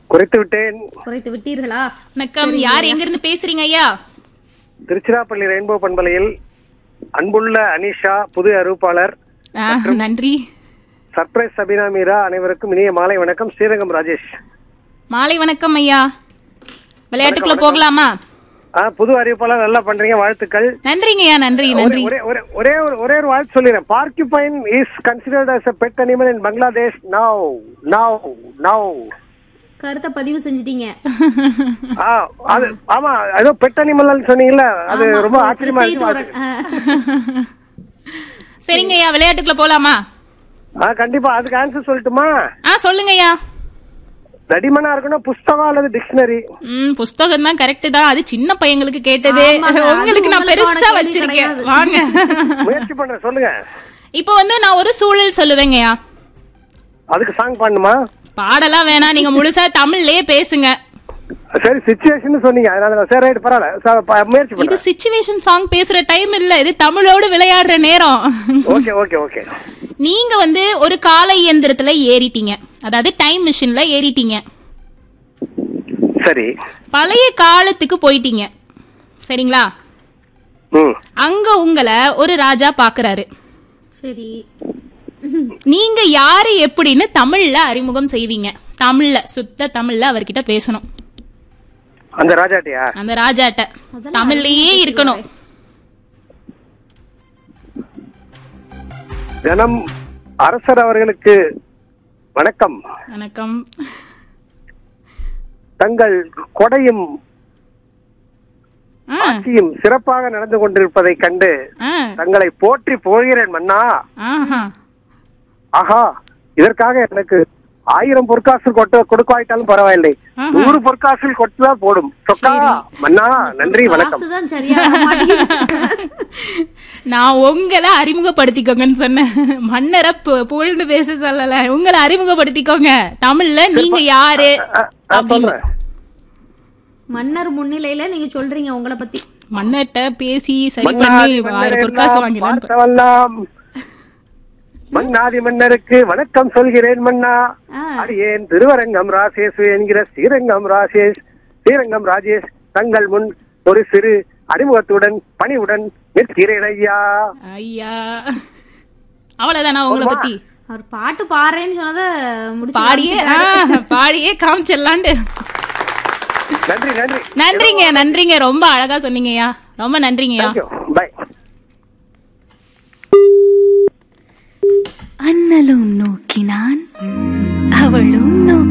குறைத்து விட்டேன் குறைத்து விட்டீர்களா வணக்கம் யார் எங்க இருந்து பேசுறீங்க ஐயா திருச்சிராப்பள்ளி ரெயின்போ பண்பலையில் அன்புள்ள அனிஷா புது அறிவிப்பாளர் ஆ, நன்றி சர்ப்ரைஸ் சபீனா மீரா அனைவருக்கும் இனிய மாலை வணக்கம் ஸ்ரீரங்கம் ராஜேஷ் மாலை வணக்கம் ஐயா விளையாட்டுக்குள்ள போகலாமா ஆ புது அறிவிப்பாளர் நல்லா பண்றீங்க வாழ்த்துக்கள் நன்றிங்க ஐயா நன்றி நன்றி ஒரே ஒரே ஒரே ஒரு ஒரே ஒரு வாழ்த்து சொல்லிடுறேன் porcupine is considered as a pet animal in Bangladesh now now now கருத்தை பதிவு செஞ்சிட்டீங்க ஆ அது ஆமா ஏதோ பெட் அனிமல் சொன்னீங்கல்ல அது ஆமா, ரொம்ப ஒரு ஆச்சரியமா இசை இருக்கு தோரண். ஆ. சரிங்க ஐயா விளையாட்டுக்குள்ள போலாமா ஆ கண்டிப்பா அதுக்கு ஆன்சர் சொல்லட்டுமா ஆ சொல்லுங்க ஐயா தடிமனா இருக்கணும் புஸ்தகம் அல்லது டிக்ஷனரி ம் புஸ்தகம் தான் கரெக்ட் தான் அது சின்ன பையங்களுக்கு கேட்டது ஆமாங்க, அது உங்களுக்கு நான் உங்களுக்கான பெருசா கேள்வி வச்சிருக்கேன் கிடையாது. வாங்க முயற்சி பண்றேன் சொல்லுங்க இப்போ வந்து நான் ஒரு சூழல் சொல்லுவேங்கய்யா அதுக்கு சாங் பண்ணுமா பாடலாம் வேணாம் நீங்க முழுசா தமிழ்லயே பேசுங்க சரி சுச்சுவேஷன் சொன்னீங்க அதனால தான். சரி ரைட் பரவாயில்ல ச- ப- முயற்சி இது பண்றேன் சிச்சுவேஷன் சாங் பேசுற டைம் இல்ல இது தமிழோடு விளையாடுற நேரம் ஓகே ஓகே ஓகே நீங்க வந்து ஒரு கால இயந்திரத்துல ஏறிட்டீங்க அதாவது டைம் மிஷின்ல ஏறிட்டீங்க சரி பழைய காலத்துக்கு போயிட்டீங்க சரிங்களா ம் அங்க உங்களை ஒரு ராஜா பாக்குறாரு சரி நீங்க யாரு எப்படின்னு தமிழ்ல அறிமுகம் செய்வீங்க தமிழ்ல சுத்த தமிழ்ல அவர்கிட்ட பேசணும் அந்த ராஜாட்டியா அந்த ராஜாட்ட அதெல்லாம் தமிழ்லயே இருக்கணும் தினம் அரசர் அவர்களுக்கு வணக்கம் வணக்கம் தங்கள் கொடையும் ஆ, ஆட்சியும் சிறப்பாக நடந்து கொண்டிருப்பதை கண்டு ஆ, தங்களை போற்றி போகிறேன் மன்னா ஆஹா. ஆஹா இதற்காக எனக்கு ஆயிரம் பொற்காசு கொட்ட கொடுக்காயிட்டாலும் பரவாயில்லை ஆஹா. நூறு பொற்காசில் கொட்டுதா போடும் சொக்கா மன்னா நன்றி வணக்கம் காசுதான் சரியா வர மாட்டேங்குது. நான் உங்களை அறிமுகப்படுத்திக்கோங்கன்னு சொன்னேன் மன்னரை பு- புகழ்ந்து பேச சொல்லல உங்களை அறிமுகப்படுத்திக்கோங்க தமிழ்ல நீங்க யாரு அ, அ, சொல்றேன் மன்னர் முன்னிலையில நீங்க சொல்றீங்க உங்களை பத்தி மன்னர்கிட்ட பேசி சரி மன்னாதி பண்ணி ஆயிரம் மன்னர் பொற்காசு எல்லாம் வாங்கிடலான்னு பார்த்தவெல்லாம் மன்னாதி மன்னருக்கு வணக்கம் சொல்கிறேன் மன்னா ஆ. அடியேன் திருவரங்கம் ராசேஷ் என்கிற ஸ்ரீரங்கம் ராசேஷ் ஸ்ரீரங்கம் ராஜேஷ் தங்கள் முன் ஒரு சிறு அறிமுகத்துடன் பணிவுடன் நிற்கிறேன் ஐயா ஐயா அவ்வளவுதானா உங்களை போதுமா? பத்தி அவர் பாட்டு பாடுறேன்னு சொன்னத முடிச்சு பாடியே காமிச்சிட்டாரு. ஆ, பாடியே காமிச்சிடலான்ட்டு நன்றி நன்றி நன்றிங்க நன்றிங்க ரொம்ப அழகா சொன்னீங்கய்யா ரொம்ப நன்றிங்கய்யா தேங்க்யூ பை அண்ணலும் நோக்கினான் அவளும் நோக்கினாள்